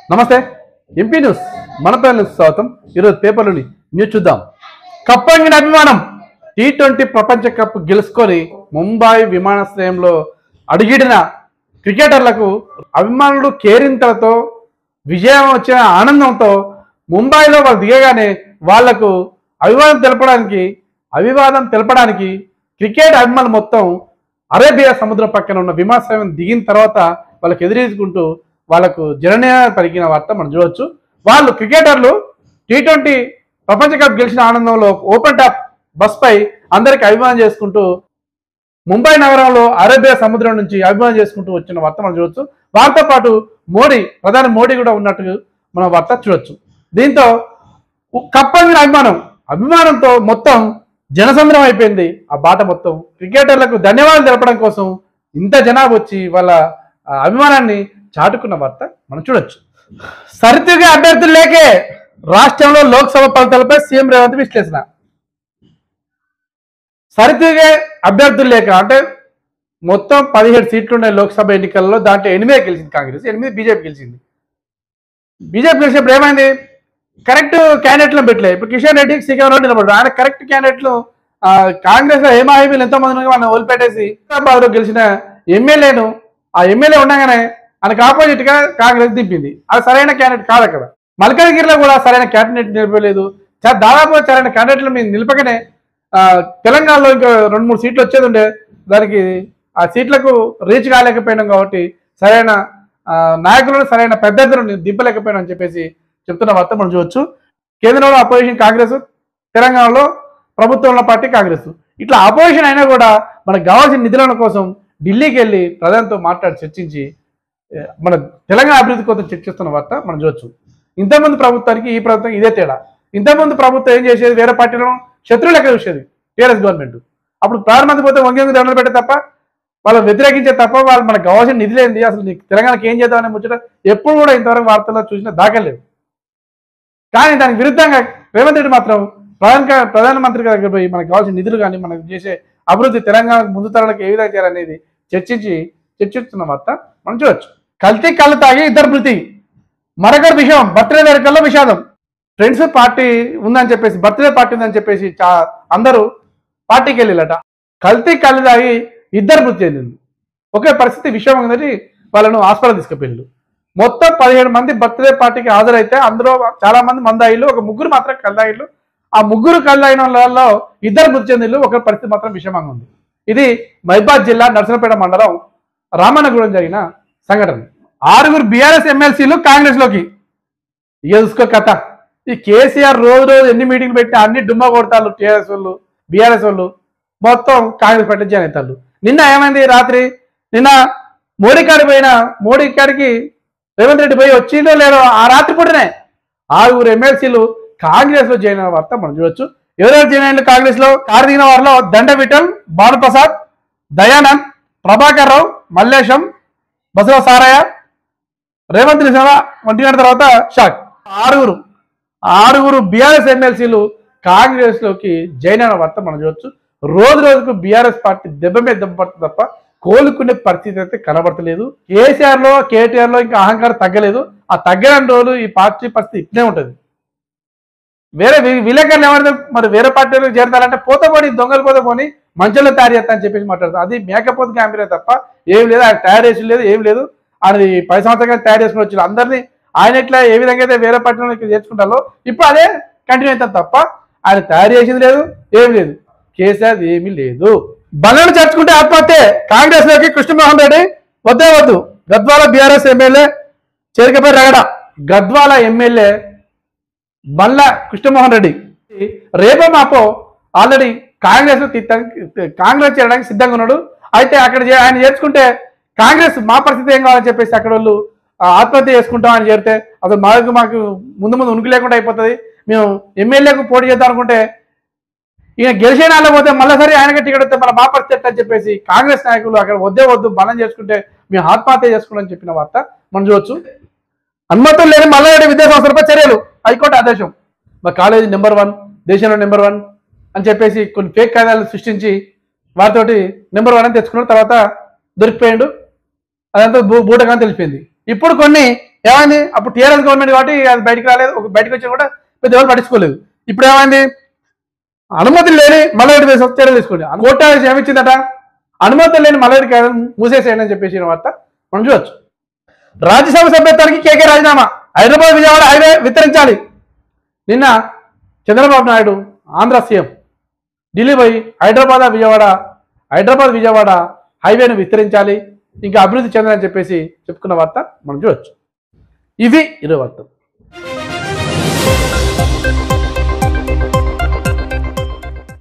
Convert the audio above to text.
నమస్తే MP news మన news స్వాగతం ఈరోజు పేపర్లోని న్యూస్ చూద్దాం కప్పంగిన అభిమానం టీ ట్వంటీ ప్రపంచ కప్ గెలుచుకొని ముంబై విమానాశ్రయంలో అడిగిడిన క్రికెటర్లకు అభిమానులు కేరింతలతో విజయం వచ్చిన ఆనందంతో ముంబైలో వాళ్ళు దిగగానే వాళ్లకు అభివాదం తెలపడానికి అభివాదం తెలపడానికి క్రికెట్ అభిమానులు మొత్తం అరేబియా సముద్రం పక్కన ఉన్న విమానాశ్రయం దిగిన తర్వాత వాళ్ళకి ఎదురేసుకుంటూ వాళ్ళకు జననీయ పలికిన వార్త మనం చూడవచ్చు వాళ్ళు క్రికెటర్లు టీ ట్వంటీ ప్రపంచ కప్ గెలిచిన ఆనందంలో ఓపెన్ టాప్ బస్ పై అందరికి అభిమానం చేసుకుంటూ ముంబై నగరంలో అరేబియా సముద్రం నుంచి అభిమానం చేసుకుంటూ వచ్చిన వార్త మనం చూడొచ్చు వారితో పాటు మోడీ ప్రధాని మోడీ కూడా ఉన్నట్టు మనం వార్త చూడొచ్చు దీంతో కప్పంగిన అభిమానం అభిమానంతో మొత్తం జనసంద్రం అయిపోయింది ఆ బాట మొత్తం క్రికెటర్లకు ధన్యవాదాలు తెలపడం కోసం ఇంత జనాభా వచ్చి వాళ్ళ ఆ, అభిమానాన్ని చాటుకున్న వార్త మనం చూడొచ్చు సరితుగా అభ్యర్థులు లేకే రాష్ట్రంలో లోక్సభ ఫలితాలపై సీఎం రేవంత్ విశ్లేషణ సరితూగే అభ్యర్థులు లేక అంటే మొత్తం పదిహేడు సీట్లు ఉన్నాయి లోక్సభ ఎన్నికల్లో దాంట్లో ఎనిమిదే గెలిచింది కాంగ్రెస్ ఎనిమిది బీజేపీ గెలిచింది బీజేపీ గెలిచినప్పుడు ఏమైంది కరెక్ట్ క్యాండిడేట్లను పెట్టలే ఇప్పుడు కిషన్ రెడ్డి సికం రెడ్డి నిలబడ్డాడు ఆయన కరెక్ట్ క్యాండిడేట్లు ఆ, కాంగ్రెస్ లో హేమా హామీలు ఎంతో మంది ఉన్నారు వాళ్ళని వదిలిపెట్టేసి హైదరాబాద్లో గెలిచిన ఎమ్మెల్యేను ఆ ఎమ్మెల్యే ఉండగానే ఆయనకు ఆపోజిట్ గా కాంగ్రెస్ దింపింది అది సరైన క్యాండిడేట్ కాదు అక్కడ మల్కాజ్గిరిలో కూడా సరైన క్యాండిడేట్ నిలపలేదు చా- దాదాపు సరైన క్యాండిడేట్లు మీరు నిలపకనే ఆ, తెలంగాణలో ఇంకా రెండు మూడు సీట్లు వచ్చేది ఉండే దానికి ఆ సీట్లకు రీచ్ కాలేకపోయినాం కాబట్టి సరైన ఆ, నాయకులను సరైన పెద్దలను దింపలేకపోయినాం అని చెప్పేసి చెప్తున్న వార్త మనం చూడొచ్చు కేంద్రంలో అపోజిషన్ కాంగ్రెస్ తెలంగాణలో ప్రభుత్వంలో పార్టీ కాంగ్రెస్ ఇట్లా అపోజిషన్ అయినా కూడా మనకు కావాల్సిన నిధుల కోసం ఢిల్లీకి వెళ్ళి ప్రధానితో మాట్లాడి చర్చించి ఏ, మన తెలంగాణ అభివృద్ధి కోసం చర్చిస్తున్న వార్త మనం చూడొచ్చు ఇంతకుముందు ప్రభుత్వానికి ఈ ప్రభుత్వం ఇదే తేడా ఇంతకుముందు ప్రభుత్వం ఏం చేసేది వేరే పార్టీలను శత్రువు లెక్క చూసేది టీఆర్ఎస్ గవర్నమెంట్ అప్పుడు ప్రధానమంత్రి పోతే వంగి వంగి దండలు పెట్టే తప్ప వాళ్ళు వ్యతిరేకించే తప్ప వాళ్ళు మనకు కావాల్సిన నిధులు ఏంది అసలు నీకు తెలంగాణకి ఏం చేద్దామని ముచ్చట ఎప్పుడు కూడా ఇంతవరకు వార్తల్లో చూసిన దాఖలేదు కానీ దానికి విరుద్ధంగా రేవంత్ రెడ్డి మాత్రం ప్రధాన ప్రధానమంత్రి గారి దగ్గర పోయి మనకు కావాల్సిన నిధులు కానీ మనకు చేసే అభివృద్ధి తెలంగాణ ముందు తరాలకు ఏ విధంగా చేయాలనేది చర్చించి చర్చిస్తున్న వార్త మనం చూడొచ్చు కల్తీ కళ్ళు తాగి ఇద్దరు మృతి మరొకరి విషయం బర్త్డే వేడుకల్లో విషాదం ఫ్రెండ్స్ పార్టీ ఉందని చెప్పేసి బర్త్డే పార్టీ ఉందని చెప్పేసి చా అందరూ పార్టీకి వెళ్ళిలట కల్తీ కళ్ళు తాగి ఇద్దరు మృతి చెందింది ఒకే పరిస్థితి విషయం ఉందని వాళ్ళను హాస్పిటల్ తీసుకుపోయిండు మొత్తం పదిహేడు మంది బర్త్డే పార్టీకి హాజరైతే అందులో చాలా మంది మందాయిలు ఒక ముగ్గురు మాత్రం కల్లాయిలు ఆ ముగ్గురు కల్లాయిన వాళ్ళలో ఇద్దరు మృతి చెందిళ్ళు ఒక పరిస్థితి మాత్రం విషమంగా ఉంది ఇది మైబాద్ జిల్లా నర్సనపేట మండలం రామన్నగూడెం జరిగిన సంఘటన ఆరుగురు బీఆర్ఎస్ ఎమ్మెల్సీలు కాంగ్రెస్ లోకి ఇక చూసుకో కథ ఈ కేసీఆర్ రోజు రోజు ఎన్ని మీటింగ్లు పెట్టి అన్ని డుమ్మా కొడతారు టీఆర్ఎస్ వాళ్ళు బీఆర్ఎస్ వాళ్ళు మొత్తం కాంగ్రెస్ పార్టీ జాయిన్ అవుతారు నిన్న ఏమైంది రాత్రి నిన్న మోడీ కాడికి పోయిన మోడీ కాడికి రేవంత్ రెడ్డి పోయి వచ్చిందో లేదో ఆ రాత్రి పూటనే ఆరుగురు ఎమ్మెల్సీలు కాంగ్రెస్ లో జాయిన్ అయిన వార్త మనం చూడొచ్చు ఎవరెవరు జాయిన్ అయిన కాంగ్రెస్ లో కారు దిగిన వారిలో దండ విఠల్ భానుప్రసాద్ దయానంద్ ప్రభాకర్ రావు మల్లేశం బసవ సారయ్య రేవంత్ రెడ్డి సేవ ఒంటి గంట తర్వాత షాక్ ఆరుగురు ఆరుగురు బీఆర్ఎస్ ఎమ్మెల్సీలు కాంగ్రెస్ లోకి జాయిన్ అయిన వార్త మనం చూడొచ్చు రోజు రోజుకు బీఆర్ఎస్ పార్టీ దెబ్బ మీద దెబ్బ పడుతుంది తప్ప కోలుకునే పరిస్థితి అయితే కనబడతలేదు కేసీఆర్ లో కేటీఆర్ లో ఇంకా అహంకారం తగ్గలేదు ఆ తగ్గని రోజులు ఈ పార్టీ పరిస్థితి ఇట్లే ఉంటది వేరే వి- విలేకరులు ఎవరైతే మరి వేరే పార్టీలో చేరతారంటే పోతే పోని దొంగలు పోతే పోని మంచంలో తయారు చేస్తా అని చెప్పేసి మాట్లాడతారు అది మేకపోతే క్యాంపీరే తప్ప ఏం లేదు ఆయన తయారు చేసి లేదు ఏం లేదు ఆయన ఈ పది సంవత్సరాలు తయారు చేసుకుని వచ్చి అందరినీ ఆయన ఇట్లా ఏ విధంగా అయితే వేరే పార్టీలో ఇక్కడ చేర్చుకుంటారో ఇప్పుడు అదే కంటిన్యూ అవుతారు తప్ప ఆయన తయారు చేసింది లేదు ఏం లేదు కేసీఆర్ ఏమీ లేదు బలను చేర్చుకుంటే ఆత్మహత్య కాంగ్రెస్ లోకి కృష్ణమోహన్ రెడ్డి వద్దే వద్దు గద్వాల బీఆర్ఎస్ ఎమ్మెల్యే చేరికపై రగడ గద్వాల ఎమ్మెల్యే బల్ల కృష్ణమోహన్ రెడ్డి రేపో మాపో ఆల్రెడీ కాంగ్రెస్ కాంగ్రెస్ చేయడానికి సిద్ధంగా ఉన్నాడు అయితే అక్కడ చే- ఆయన చేర్చుకుంటే కాంగ్రెస్ మా పరిస్థితి ఏం కావాలని చెప్పేసి అక్కడ వాళ్ళు ఆ, ఆత్మహత్య చేసుకుంటాం అని చేరితే అసలు మాకు మాకు ముందు ముందు ఉనికి లేకుండా అయిపోతుంది మేము ఎమ్మెల్యేకు పోటీ చేద్దాం అనుకుంటే ఈయన గెలిచే నాళ్ళు పోతే మళ్ళీ సరే ఆయనకి టికెట్ వస్తే మన మా పరిస్థితి ఎట్లా అని చెప్పేసి కాంగ్రెస్ నాయకులు అక్కడ వద్దే వద్దు బలం చేసుకుంటే మేము ఆత్మహత్య చేసుకుంటామని చెప్పిన వార్త మనం చూడొచ్చు అనుమతులు లేని మల్లారెడ్డి విద్యా సంస్థలపై చర్యలు హైకోర్టు ఆదేశం మా కాలేజీ నెంబర్ వన్ దేశంలో నెంబర్ వన్ అని చెప్పేసి కొన్ని ఫేక్ కాయిదాలు సృష్టించి వారితోటి నెంబర్ వన్ అని తెచ్చుకున్నాడు తర్వాత దొరికిపోయాడు అదంతా బూ బూటగా తెలిపింది ఇప్పుడు కొన్ని ఏమైంది అప్పుడు టీఆర్ఎస్ గవర్నమెంట్ కాబట్టి అది బయటికి రాలేదు ఒక బయటకు వచ్చినా కూడా పెద్ద ఎవరు పట్టించుకోలేదు ఇప్పుడు ఏమైంది అనుమతులు లేని మల్లరెడ్డి మీద చర్యలు తీసుకోండి కోర్టు ఏమి ఇచ్చిందట అనుమతులు లేని మల్లరెడ్డి కాయలను మూసేసేయండి అని చెప్పేసి వార్త మనం చూడొచ్చు రాజ్యసభ సభ్యత్వానికి కేకే రాజీనామా హైదరాబాద్ విజయవాడ హైవే విస్తరించాలి నిన్న చంద్రబాబు నాయుడు ఆంధ్ర సీఎం ఢిల్లీ పోయి హైదరాబాద్ విజయవాడ హైదరాబాద్ విజయవాడ హైవేను విస్తరించాలి ఇంకా అభివృద్ధి చెందాలని చెప్పేసి చెప్పుకున్న వార్త మనం చూడొచ్చు ఇవి ఇరు వార్తలు